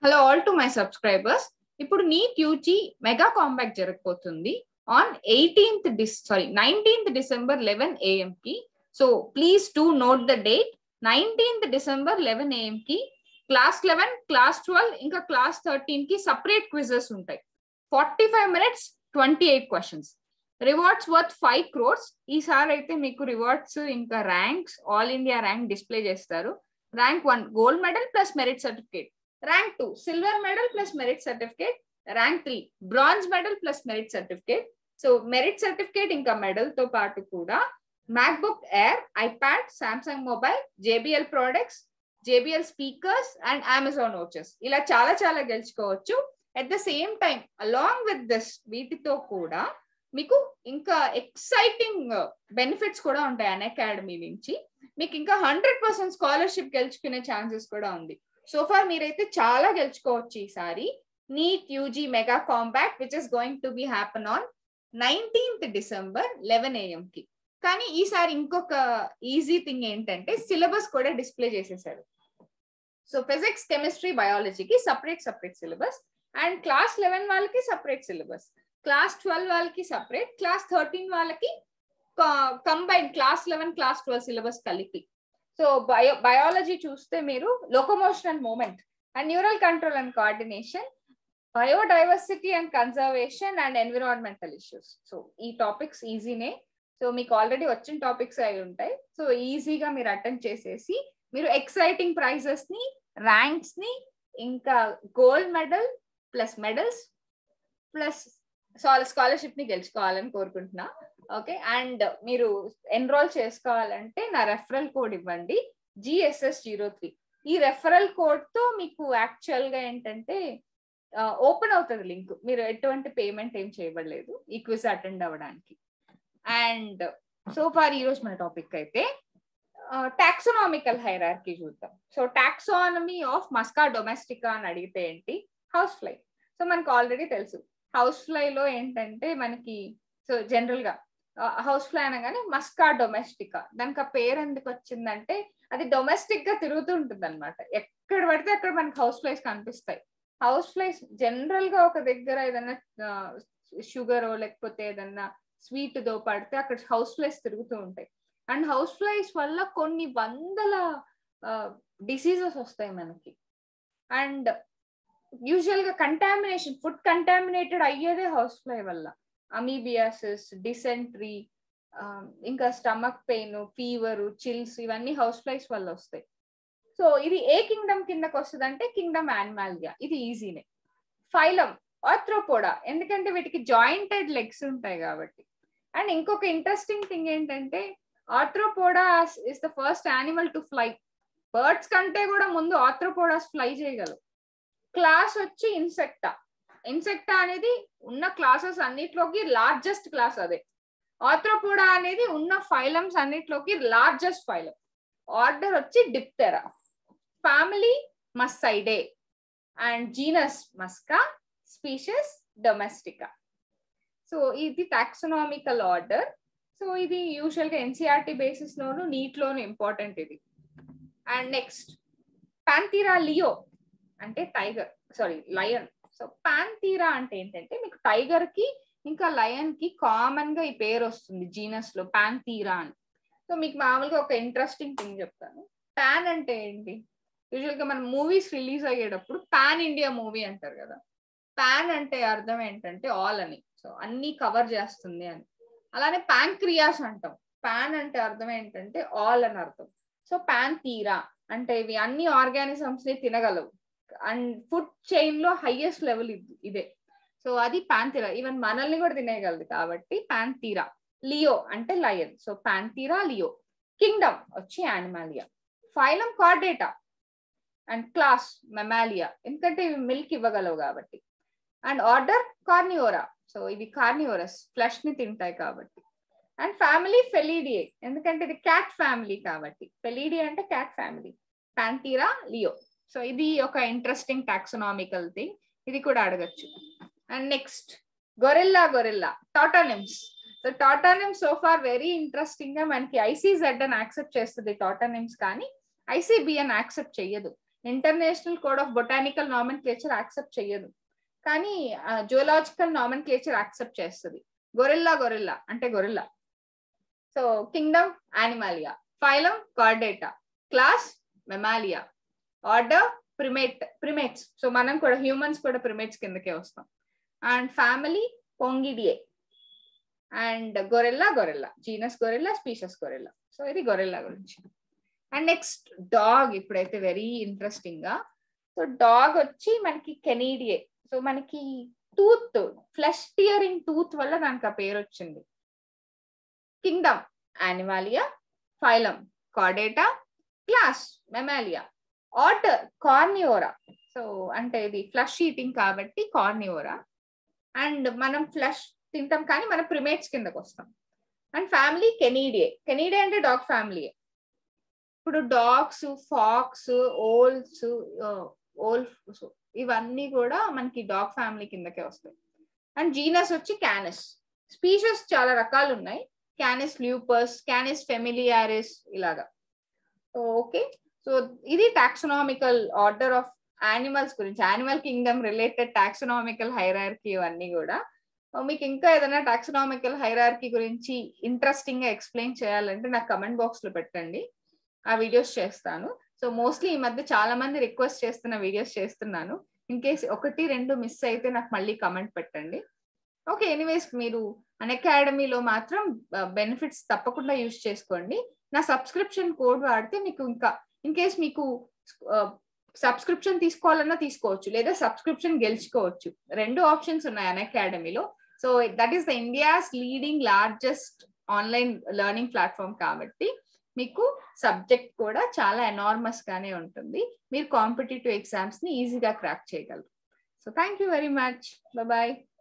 hello all to my subscribers ఇప్పుడు NEET UG mega combat జరగబోతుంది on eighteenth డిస్ sorry nineteenth December eleven AM కి so please to note the date nineteenth December eleven AM కి class eleven class twelve ఇంకా class thirteen కి separate quizzes ఉంటాయి forty five minutes twenty eight questions rewards worth five crores ఈసారి అయితే మీకు rewards ఇంకా ranks all India rank display చేస్తారు rank one gold medal plus merit certificate rank two silver medal plus merit certificate rank three bronze medal plus merit certificate so merit certificate ఇంకా medal తో పాటు కూడా MacBook Air iPad Samsung mobile JBL products JBL speakers and Amazon watches ఇలా చాలా చాలా గెలుచుకోవచ్చు at the same time along with this వీటితో కూడా మీకు ఇంకా ఎక్సైటింగ్ బెనిఫిట్స్ కూడా ఉంటాయి అన్ అకాడమీ నుంచి మీకు ఇంకా హండ్రెడ్ పర్సెంట్ స్కాలర్షిప్ గెలుచుకునే ఛాన్సెస్ కూడా ఉంది సో ఫార్ మీరైతే చాలా గెలుచుకోవచ్చు ఈసారి NEET UG mega combat which is going to be happen on nineteenth December eleven AM కి కానీ ఈసారి ఇంకొక ఈజీ థింగ్ ఏంటంటే సిలబస్ కూడా డిస్ప్లే చేసేసారు సో ఫిజిక్స్ కెమిస్ట్రీ బయాలజీకి separate separate syllabus and class eleven వాళ్ళకి సపరేట్ సిలబస్ క్లాస్ ట్వెల్వ్ వాళ్ళకి సపరేట్ క్లాస్ థర్టీన్ వాళ్ళకి combine class eleven class twelve syllabus కలిపి సో బయో బయాలజీ చూస్తే మీరు locomotion and movement and neural control and coordination biodiversity and conservation and environmental issues so ఈ topics ఈజీనే so మీకు already వచ్చిన topics అయి ఉంటాయి సో ఈజీగా మీరు అటెండ్ చేసేసి మీరు ఎక్సైటింగ్ ప్రైజెస్ ని ర్యాంక్స్ ని ఇంకా gold medal plus medals plus scholarship ని గెలుచుకోవాలని కోరుకుంటున్నా ఓకే అండ్ మీరు ఎన్రోల్ చేసుకోవాలంటే నా రెఫరల్ కోడ్ ఇవ్వండి జిఎస్ఎస్ జీరో త్రీ ఈ రెఫరల్ కోడ్ తో మీకు యాక్చువల్ గా ఏంటంటే ఓపెన్ అవుతుంది లింక్ మీరు ఎటువంటి పేమెంట్ ఏం చేయబడలేదు ఈ క్విజ్ అటెండ్ అవ్వడానికి అండ్ సో ఫార్ ఈ రోజు మన టాపిక్ అయితే టాక్సోనామికల్ హైరార్కీ చూద్దాం so taxonomy of Musca domestica అని అడిగితే ఏంటి హౌస్ ఫ్లై సో మనకు ఆల్రెడీ తెలుసు హౌస్ ఫ్లై లో ఏంటంటే మనకి సో జనరల్ గా హౌస్ ఫ్లై అనగానే మస్కా డొమెస్టికా దానికి ఆ పేరు ఎందుకు వచ్చిందంటే అది డొమెస్టిక్ గా తిరుగుతూ ఉంటుంది అనమాట ఎక్కడ పడితే అక్కడ మనకి హౌస్ ఫ్లైస్ కనిపిస్తాయి హౌస్ ఫ్లైస్ జనరల్ గా ఒక దగ్గర ఏదైనా షుగర్ లేకపోతే ఏదన్నా స్వీట్ దో పడితే అక్కడ హౌస్ ఫ్లైస్ తిరుగుతూ ఉంటాయి అండ్ హౌస్ ఫ్లైస్ వల్ల కొన్ని వందల డిసీజెస్ వస్తాయి మనకి అండ్ యూజువల్ గా కంటామినేషన్ ఫుడ్ కంటామినేటెడ్ అయ్యేదే హౌస్ ఫ్లై వల్ల అమీబియాసిస్ డిసెంట్రీ ఇంకా స్టమక్ పెయిన్ ఫీవర్ చిల్స్ ఇవన్నీ హౌస్ ఫ్లైస్ వల్ల వస్తాయి సో ఇది ఏ కింగ్డమ్ కిందకి వస్తుంది అంటే కింగ్డమ్ యానిమాలియా ఇది ఈజీనే ఫైలం ఆథ్రోపోడా ఎందుకంటే వీటికి జాయింటెడ్ లెగ్స్ ఉంటాయి కాబట్టి అండ్ ఇంకొక ఇంట్రెస్టింగ్ థింగ్ ఏంటంటే Arthropoda is the first animal to fly birds కంటే కూడా ముందు ఆథ్రోపోడాస్ ఫ్లై చేయగలవు క్లాస్ వచ్చి ఇన్సెక్టా ఇన్సెక్టా అనేది ఉన్న క్లాసెస్ అన్నిట్లోకి లార్జెస్ట్ క్లాస్ అదే ఆథ్రోపోడా అనేది ఉన్న ఫైలమ్స్ అన్నిట్లోకి లార్జెస్ట్ ఫైలం ఆర్డర్ వచ్చి Diptera family Muscidae and genus Musca species domestica so ఇది టాక్సనామికల్ ఆర్డర్ సో ఇది యూజువల్ గా ఎన్సీఆర్టీ బేసిస్ లోను నీట్ లోను ఇంపార్టెంట్ ఇది అండ్ నెక్స్ట్ పాంతీరా లియో అంటే tiger sorry lion so Panthera అంటే ఏంటంటే మీకు టైగర్ కి ఇంకా లయన్ కి కామన్ గా ఈ పేరు వస్తుంది జీనస్ లో పాంతీరా అని సో మీకు మామూలుగా ఒక ఇంట్రెస్టింగ్ థింగ్ చెప్తాను పాన్ అంటే ఏంటి యూజువల్ గా మన మూవీస్ రిలీజ్ అయ్యేటప్పుడు పాన్ ఇండియా మూవీ అంటారు కదా పాన్ అంటే అర్థం ఏంటంటే ఆల్ అని సో అన్ని కవర్ చేస్తుంది అని అలానే ప్యాంక్రియాస్ అంటాం పాన్ అంటే అర్థం ఏంటంటే ఆల్ అని అర్థం సో పాన్ తీరా అంటే ఇవి అన్ని ఆర్గానిజమ్స్ ని తినగలవు అండ్ ఫుడ్ చైన్ లో హైయెస్ట్ లెవెల్ ఇదే సో అది పాంతీరా ఈవెన్ మనల్ని కూడా తినేయగలదు కాబట్టి పాంతీరా లియో అంటే lion so Panthera leo kingdom వచ్చి Animalia phylum Chordata and class Mammalia ఎందుకంటే ఇవి మిల్క్ ఇవ్వగలవు కాబట్టి అండ్ ఆర్డర్ కార్నియోరా సో ఇవి కార్నియోరస్ ఫ్లెష్ ని తింటాయి కాబట్టి అండ్ ఫ్యామిలీ ఫెలీడియే ఎందుకంటే ఇది క్యాట్ ఫ్యామిలీ కాబట్టి ఫెలీడియా అంటే cat family Panthera leo so ఇది ఒక ఇంట్రెస్టింగ్ టాక్సనామికల్ థింగ్ ఇది కూడా అడగచ్చు and next gorilla gorilla tautonyms so tautonyms so far very interesting గా మనకి ఐసీజెడ్ అని యాక్సెప్ట్ చేస్తుంది టాటానిమ్స్ కానీ ఐసీబిఎన్ యాక్సెప్ట్ చెయ్యదు international code of botanical nomenclature accept చెయ్యదు కానీ జువలాజికల్ నామన్ క్లేచర్ యాక్సెప్ట్ చేస్తుంది గొరిల్లా గొరిల్లా అంటే gorilla so kingdom Animalia phylum Chordata class Mammalia order primate primates so మనం కూడా హ్యూమన్స్ కూడా ప్రిమేట్స్ కిందకే వస్తాం and family Pongidae and Gorilla gorilla genus Gorilla species gorilla so ఇది gorilla గురించి and next dog ఇప్పుడైతే very interesting గా so dog వచ్చి మనకి కెనీడియే సో మనకి టూత్ ఫ్లెష్ టియరింగ్ టూత్ వల్ల దానికి ఆ పేరు వచ్చింది kingdom Animalia phylum Chordata class Mammalia order Carnivora so అంటే ఇది ఫ్లష్ ఈటింగ్ కాబట్టి కార్నియోరా అండ్ మనం ఫ్లష్ తింటాం కానీ మన ప్రిమేట్స్ కిందకు వస్తాం అండ్ ఫ్యామిలీ కెనీడియే కెనీడియే అంటే డాగ్ ఫ్యామిలీ ఇప్పుడు డాగ్స్ ఫాక్స్ ఓల్స్ ఓల్ఫ్ ఇవన్నీ కూడా మనకి డాగ్ ఫ్యామిలీ కిందకే వస్తాయి అండ్ జీనస్ వచ్చి క్యానస్ స్పీషస్ చాలా రకాలు ఉన్నాయి క్యానస్ ల్యూపస్ క్యానస్ ఫెమిలియారిస్ ఇలాగా ఓకే సో ఇది టాక్సనామికల్ ఆర్డర్ ఆఫ్ యానిమల్స్ గురించి animal kingdom related taxonomical hierarchy ఇవన్నీ కూడా మీకు ఇంకా ఏదైనా టాక్సనామికల్ హైరార్కీ గురించి ఇంట్రెస్టింగ్ గా ఎక్స్ప్లెయిన్ చేయాలంటే నాకు కమెంట్ బాక్స్ లో పెట్టండి ఆ వీడియోస్ చేస్తాను సో మోస్ట్లీ ఈ మధ్య చాలా మంది రిక్వెస్ట్ చేస్తున్న వీడియోస్ చేస్తున్నాను ఇన్ కేస్ ఒకటి రెండు మిస్ అయితే నాకు మళ్ళీ కమెంట్ పెట్టండి ఓకే ఎనీవేస్ మీరు అన్ అకాడమీలో మాత్రం బెనిఫిట్స్ తప్పకుండా యూజ్ చేసుకోండి నా సబ్స్క్రిప్షన్ కోడ్ వాడితే మీకు ఇంకా ఇన్ కేస్ మీకు సబ్స్క్రిప్షన్ తీసుకోవాలన్నా తీసుకోవచ్చు లేదా సబ్స్క్రిప్షన్ గెలుచుకోవచ్చు రెండు ఆప్షన్స్ ఉన్నాయి అన్ అకాడమీలో so that is the India's leading largest online learning platform కాబట్టి మీకు సబ్జెక్ట్ కూడా చాలా ఎనార్మస్ గానే ఉంటుంది మీరు కాంపిటేటివ్ ఎగ్జామ్స్ ని ఈజీగా క్రాక్ చేయగలరు so thank you very much bye